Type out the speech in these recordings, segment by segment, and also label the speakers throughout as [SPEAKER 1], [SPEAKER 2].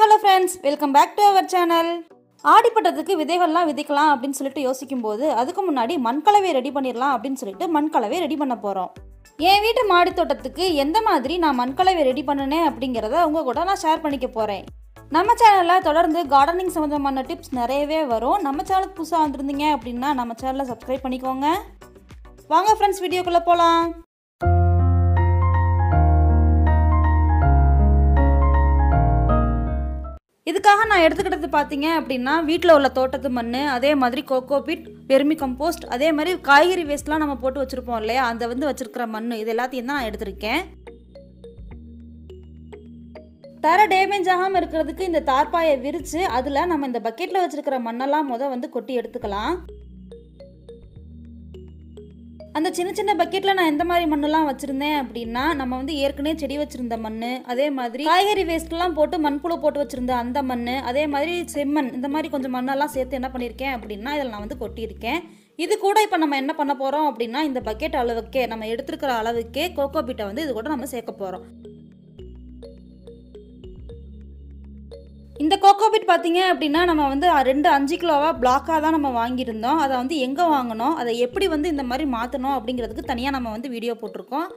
[SPEAKER 1] hello friends welcome back to our channel ஆடிப்பட்டத்துக்கு விதைகள்லாம் விதைக்கலாம் அப்படின்னு சொல்லிட்டு யோசிக்கும் போது அதுக்கு முன்னாடி மண்கலவை ரெடி பண்ணிடலாம் அப்படின்னு சொல்லிட்டு மண்கலவை ரெடி பண்ண போகிறோம் என் வீட்டு மாடி தோட்டத்துக்கு எந்த மாதிரி நான் மண்கலவை ரெடி பண்ணினேன் அப்படிங்கிறத உங்க கூட நான் ஷேர் பண்ணிக்க போகிறேன் நம்ம சேனலில் தொடர்ந்து கார்டனிங் சம்மந்தமான டிப்ஸ் நிறையவே வரும் நம்ம சேனலுக்கு புதுசாக வந்திருந்தீங்க அப்படின்னா நம்ம சேனலை சப்ஸ்கிரைப் பண்ணிக்கோங்க வாங்க ஃப்ரெண்ட்ஸ் வீடியோக்குள்ளே போகலாம் இதுக்காக நான் எடுத்துக்கிட்டது பார்த்தீங்க அப்படின்னா வீட்டில் உள்ள தோட்டத்து மண் அதே மாதிரி கோகோ பிட் வெர்மி கம்போஸ்ட் அதே மாதிரி காய்கறி வேஸ்ட்லாம் நம்ம போட்டு வச்சுருப்போம் இல்லையா அந்த வந்து வச்சுருக்கிற மண் இது எல்லாத்தையும் தான் நான் எடுத்திருக்கேன் தர டேமேஜ் ஆகாமல் இருக்கிறதுக்கு இந்த தார்பாயை விரித்து அதில் நம்ம இந்த பக்கெட்டில் வச்சுருக்கிற மண்ணெல்லாம் முத வந்து கொட்டி எடுத்துக்கலாம் அந்த சின்ன சின்ன பக்கெட்டில் நான் எந்த மாதிரி மண்ணெல்லாம் வச்சுருந்தேன் அப்படின்னா நம்ம வந்து ஏற்கனவே செடி வச்சுருந்த மண் அதே மாதிரி காய்கறி வேஸ்ட்லாம் போட்டு மண்புழு போட்டு வச்சுருந்த அந்த மண் அதே மாதிரி செம்மண் இந்த மாதிரி கொஞ்சம் மண்ணெல்லாம் சேர்த்து என்ன பண்ணியிருக்கேன் அப்படின்னா இதில் நான் வந்து கொட்டியிருக்கேன் இது கூட இப்போ நம்ம என்ன பண்ண போகிறோம் அப்படின்னா இந்த பக்கெட் அளவுக்கே நம்ம எடுத்துருக்கிற அளவுக்கே கோகோ பீட்டை வந்து இது கூட நம்ம சேர்க்க போகிறோம் இந்த கோகோபிட் பார்த்தீங்க அப்படின்னா நம்ம வந்து ரெண்டு அஞ்சு கிலோவாக பிளாக்காக தான் நம்ம வாங்கியிருந்தோம் அதை வந்து எங்கே வாங்கினோம் அதை எப்படி வந்து இந்த மாதிரி மாற்றணும் அப்படிங்கிறதுக்கு தனியாக நம்ம வந்து வீடியோ போட்டிருக்கோம்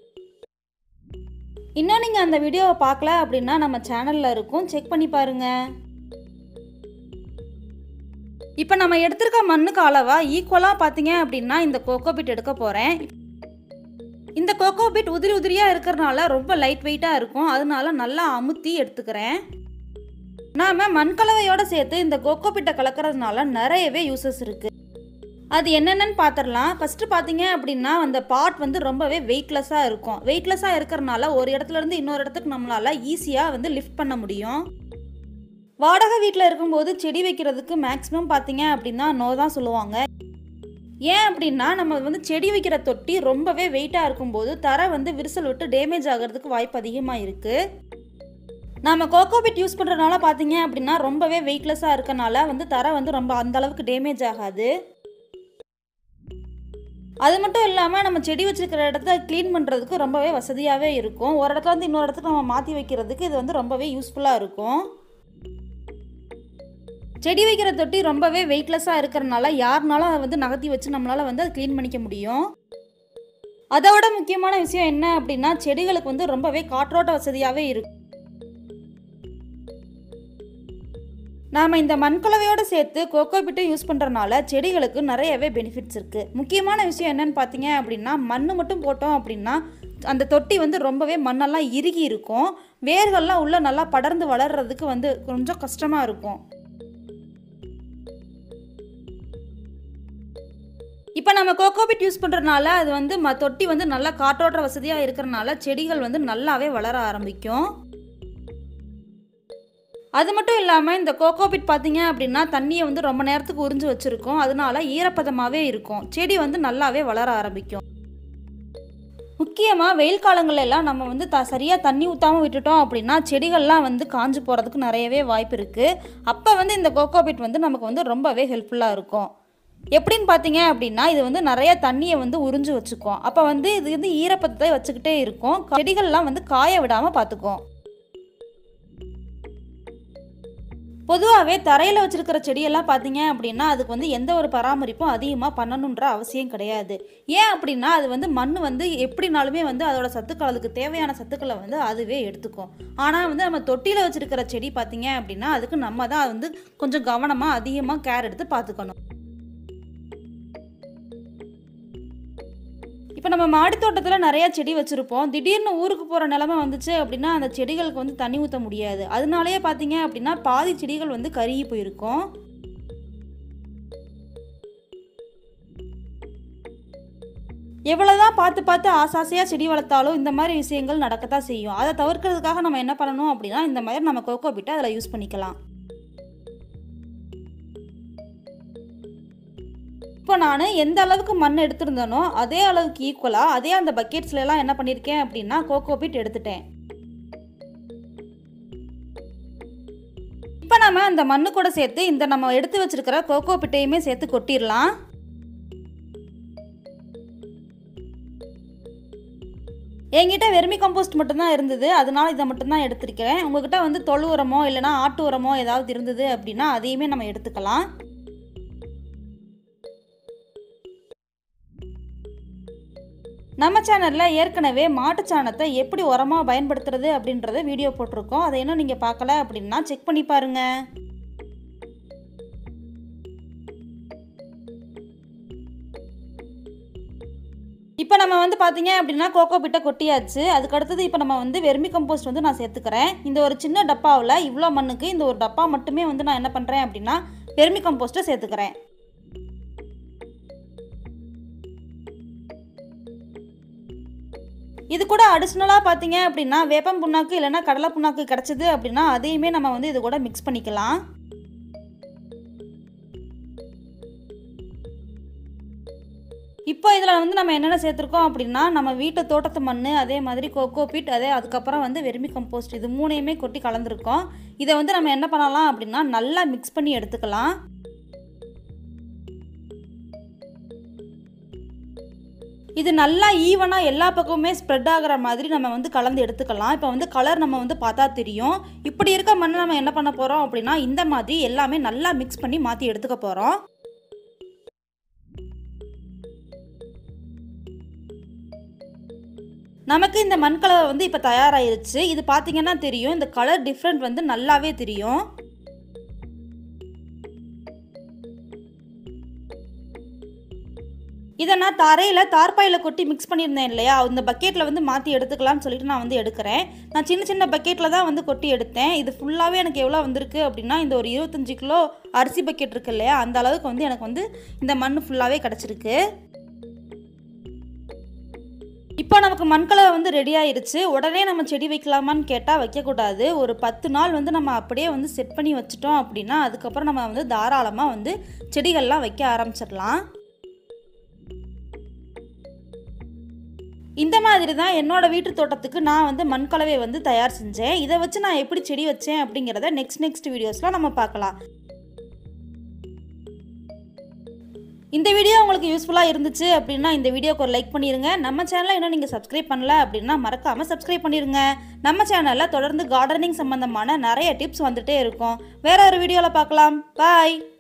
[SPEAKER 1] இன்னும் நீங்கள் அந்த வீடியோவை பார்க்கல அப்படின்னா நம்ம சேனலில் இருக்கும் செக் பண்ணி பாருங்கள் இப்போ நம்ம எடுத்திருக்க மண்ணுக்கு அளவா ஈக்குவலாக பார்த்தீங்க அப்படின்னா இந்த கோகோபிட் எடுக்க போகிறேன் இந்த கோகோபிட் உதிரி உதிரியாக இருக்கிறனால ரொம்ப லைட் வெயிட்டாக இருக்கும் அதனால நல்லா அமுத்தி எடுத்துக்கிறேன் நாம் மண்கலவையோடு சேர்த்து இந்த கோகோ பிட்டை கலக்கிறதுனால நிறையவே யூசஸ் இருக்குது அது என்னென்னு பார்த்துடலாம் ஃபஸ்ட்டு பார்த்தீங்க அப்படின்னா அந்த பாட் வந்து ரொம்பவே வெயிட்லெஸ்ஸாக இருக்கும் வெயிட்லெஸ்ஸாக இருக்கிறனால ஒரு இடத்துல இருந்து இன்னொரு இடத்துக்கு நம்மளால் ஈஸியாக வந்து லிஃப்ட் பண்ண முடியும் வாடகை வீட்டில் இருக்கும்போது செடி வைக்கிறதுக்கு மேக்ஸிமம் பார்த்தீங்க அப்படின்னா நோ தான் சொல்லுவாங்க ஏன் அப்படின்னா நம்ம வந்து செடி வைக்கிற தொட்டி ரொம்பவே வெயிட்டாக இருக்கும்போது தரை வந்து விரிசல் விட்டு டேமேஜ் ஆகிறதுக்கு வாய்ப்பு அதிகமாக இருக்குது நம்ம கோகோபிட் யூஸ் பண்ணுறதுனால பார்த்தீங்க அப்படின்னா ரொம்பவே வெயிட்லெஸ்ஸாக இருக்கனால வந்து தரை வந்து ரொம்ப அந்த அளவுக்கு டேமேஜ் ஆகாது அது மட்டும் இல்லாமல் நம்ம செடி வச்சுருக்கிற இடத்த க்ளீன் பண்ணுறதுக்கு ரொம்பவே வசதியாகவே இருக்கும் ஒரு இடத்துல வந்து இன்னொரு இடத்துக்கு நம்ம மாற்றி வைக்கிறதுக்கு இது வந்து ரொம்பவே யூஸ்ஃபுல்லாக இருக்கும் செடி வைக்கிற தொட்டி ரொம்பவே வெயிட்லெஸ்ஸாக இருக்கிறனால யாருனாலும் அதை வந்து நகர்த்தி வச்சு நம்மளால் வந்து அதை க்ளீன் பண்ணிக்க முடியும் அதோட முக்கியமான விஷயம் என்ன அப்படின்னா செடிகளுக்கு வந்து ரொம்பவே காற்றோட்ட வசதியாகவே இருக்கும் நாம் இந்த மண்கலவையோடு சேர்த்து கோகோ பிட்டை யூஸ் பண்ணுறனால செடிகளுக்கு நிறையவே பெனிஃபிட்ஸ் இருக்குது முக்கியமான விஷயம் என்னன்னு பார்த்தீங்க அப்படின்னா மண் மட்டும் போட்டோம் அப்படின்னா அந்த தொட்டி வந்து ரொம்பவே மண்ணெல்லாம் இறுகி இருக்கும் வேர்கள்லாம் உள்ளே நல்லா படர்ந்து வளர்கிறதுக்கு வந்து கொஞ்சம் கஷ்டமாக இருக்கும் இப்போ நம்ம கோகோபிட் யூஸ் பண்ணுறதுனால அது வந்து ம தொட்டி வந்து நல்லா காற்றோட்ட வசதியாக இருக்கிறனால செடிகள் வந்து நல்லாவே வளர ஆரம்பிக்கும் அது மட்டும் இல்லாமல் இந்த கோகோபிட் பார்த்தீங்க அப்படின்னா தண்ணியை வந்து ரொம்ப நேரத்துக்கு உறிஞ்சு வச்சுருக்கோம் அதனால ஈரப்பதமாகவே இருக்கும் செடி வந்து நல்லாவே வளர ஆரம்பிக்கும் முக்கியமாக வெயில் காலங்கள் எல்லாம் நம்ம வந்து த சரியாக தண்ணி ஊற்றாமல் விட்டுட்டோம் அப்படின்னா செடிகள்லாம் வந்து காஞ்சு போகிறதுக்கு நிறையவே வாய்ப்பு இருக்குது அப்போ வந்து இந்த கோகோபிட் வந்து நமக்கு வந்து ரொம்பவே ஹெல்ப்ஃபுல்லாக இருக்கும் எப்படின்னு பார்த்தீங்க அப்படின்னா இது வந்து நிறைய தண்ணியை வந்து உறிஞ்சு வச்சுக்கும் அப்போ வந்து இது வந்து ஈரப்பதத்தை வச்சுக்கிட்டே இருக்கும் செடிகள்லாம் வந்து காய விடாமல் பார்த்துக்கும் பொதுவாகவே தரையில் வச்சுருக்கிற செடியெல்லாம் பார்த்தீங்க அப்படின்னா அதுக்கு வந்து எந்த ஒரு பராமரிப்பும் அதிகமாக பண்ணணுன்ற அவசியம் கிடையாது ஏன் அப்படின்னா அது வந்து மண் வந்து எப்படினாலுமே வந்து அதோட சத்துக்கள் அதுக்கு தேவையான சத்துக்களை வந்து அதுவே எடுத்துக்கும் ஆனால் வந்து நம்ம தொட்டியில் வச்சுருக்கிற செடி பார்த்தீங்க அப்படின்னா அதுக்கு நம்ம தான் வந்து கொஞ்சம் கவனமாக அதிகமாக கேர் எடுத்து பார்த்துக்கணும் இப்போ நம்ம மாடி தோட்டத்தில் நிறையா செடி வச்சுருப்போம் திடீர்னு ஊருக்கு போகிற நிலமை வந்துச்சு அப்படின்னா அந்த செடிகளுக்கு வந்து தண்ணி ஊற்ற முடியாது அதனாலேயே பார்த்தீங்க அப்படின்னா பாதி செடிகள் வந்து கருகி போயிருக்கும் எவ்வளோதான் பார்த்து பார்த்து ஆசாசையாக செடி வளர்த்தாலும் இந்த மாதிரி விஷயங்கள் நடக்கத்தான் செய்யும் அதை தவிர்க்கிறதுக்காக நம்ம என்ன பண்ணணும் அப்படின்னா இந்த மாதிரி நம்ம கோகோ பிட்டை அதில் யூஸ் பண்ணிக்கலாம் இப்போ நான் எந்த அளவுக்கு மண் எடுத்திருந்தேனோ அதே அளவுக்கு ஈக்குவலாக அதே அந்த பக்கெட்ஸ்ல எல்லாம் என்ன பண்ணியிருக்கேன் அப்படின்னா கோகோ பீட் எடுத்துட்டேன் இப்போ நம்ம அந்த மண்ணு கூட சேர்த்து இந்த நம்ம எடுத்து வச்சிருக்கிற கோகோ பிட்டையுமே சேர்த்து கொட்டிடலாம் என்கிட்ட வெர்மி கம்போஸ்ட் மட்டும்தான் இருந்தது அதனால இதை மட்டும்தான் எடுத்திருக்கிறேன் உங்ககிட்ட வந்து தொழு உரமோ இல்லைனா ஆட்டு உரமோ ஏதாவது இருந்தது அப்படின்னா அதையுமே நம்ம எடுத்துக்கலாம் நம்ம சேனலில் ஏற்கனவே மாட்டு சாணத்தை எப்படி உரமாக பயன்படுத்துறது அப்படின்றத வீடியோ போட்டிருக்கோம் அதை இன்னும் நீங்கள் பார்க்கல அப்படின்னா செக் பண்ணி பாருங்கள் இப்போ நம்ம வந்து பார்த்தீங்க அப்படின்னா கோகோ பிட்டை கொட்டியாச்சு அதுக்கு அடுத்தது இப்போ நம்ம வந்து வெர்மி கம்போஸ்ட் வந்து நான் சேர்த்துக்கிறேன் இந்த ஒரு சின்ன டப்பாவில் இவ்வளோ மண்ணுக்கு இந்த ஒரு டப்பா மட்டுமே வந்து நான் என்ன பண்ணுறேன் அப்படின்னா வெர்மி கம்போஸ்ட்டை சேர்த்துக்கிறேன் இது கூட அடிஷ்னலாக பார்த்தீங்க அப்படின்னா வேப்பம் புண்ணாக்கு இல்லைன்னா கடலை புண்ணாக்கு கிடச்சிது அப்படின்னா அதையுமே நம்ம வந்து இது கூட மிக்ஸ் பண்ணிக்கலாம் இப்போ இதில் வந்து நம்ம என்னென்ன சேர்த்துருக்கோம் அப்படின்னா நம்ம வீட்டு தோட்டத்து மண் அதே மாதிரி கோகோ பீட் அதே அதுக்கப்புறம் வந்து வெர்மி கம்போஸ்ட் இது மூணையுமே கொட்டி கலந்துருக்கோம் இதை வந்து நம்ம என்ன பண்ணலாம் அப்படின்னா நல்லா மிக்ஸ் பண்ணி எடுத்துக்கலாம் இது நல்லா ஈவனாக எல்லா பக்கமுமே ஸ்ப்ரெட் ஆகிற மாதிரி நம்ம வந்து கலந்து எடுத்துக்கலாம் இப்போ வந்து கலர் நம்ம வந்து பார்த்தா தெரியும் இப்படி இருக்க மண்ணை நம்ம என்ன பண்ண போகிறோம் அப்படின்னா இந்த மாதிரி எல்லாமே நல்லா மிக்ஸ் பண்ணி மாற்றி எடுத்துக்க போகிறோம் நமக்கு இந்த மண் கலர் வந்து இப்போ தயாராகிருச்சு இது பார்த்தீங்கன்னா தெரியும் இந்த கலர் டிஃப்ரெண்ட் வந்து நல்லாவே தெரியும் இதை நான் தரையில் தார்பாயில் கொட்டி மிக்ஸ் பண்ணியிருந்தேன் இல்லையா அந்த பக்கெட்டில் வந்து மாற்றி எடுத்துக்கலாம்னு சொல்லிட்டு நான் வந்து எடுக்கிறேன் நான் சின்ன சின்ன பக்கெட்டில் தான் வந்து கொட்டி எடுத்தேன் இது ஃபுல்லாகவே எனக்கு எவ்வளோ வந்திருக்கு அப்படின்னா இந்த ஒரு இருபத்தஞ்சி கிலோ அரிசி பக்கெட் இருக்கு இல்லையா அந்த அளவுக்கு வந்து எனக்கு வந்து இந்த மண் ஃபுல்லாகவே கிடச்சிருக்கு இப்போ நமக்கு மண்கலவை வந்து ரெடி ஆயிருச்சு உடனே நம்ம செடி வைக்கலாமான்னு கேட்டால் வைக்கக்கூடாது ஒரு பத்து நாள் வந்து நம்ம அப்படியே வந்து செட் பண்ணி வச்சுட்டோம் அப்படின்னா அதுக்கப்புறம் நம்ம வந்து தாராளமாக வந்து செடிகள்லாம் வைக்க ஆரம்பிச்சிடலாம் இந்த மாதிரி தான் என்னோட வீட்டு தோட்டத்துக்கு நான் வந்து மண்கலவை வந்து தயார் செஞ்சேன் இதை வச்சு நான் எப்படி செடி வச்சேன் அப்படிங்கிறத நெக்ஸ்ட் நெக்ஸ்ட் வீடியோஸில் நம்ம பார்க்கலாம் இந்த வீடியோ உங்களுக்கு யூஸ்ஃபுல்லாக இருந்துச்சு அப்படின்னா இந்த வீடியோக்கு ஒரு லைக் பண்ணிடுங்க நம்ம சேனலை இன்னும் நீங்கள் சப்ஸ்கிரைப் பண்ணல அப்படின்னா மறக்காமல் சப்ஸ்கிரைப் பண்ணிடுங்க நம்ம சேனலில் தொடர்ந்து கார்டனிங் சம்மந்தமான நிறைய டிப்ஸ் வந்துட்டே இருக்கும் வேற ஒரு வீடியோவில் பார்க்கலாம் பாய்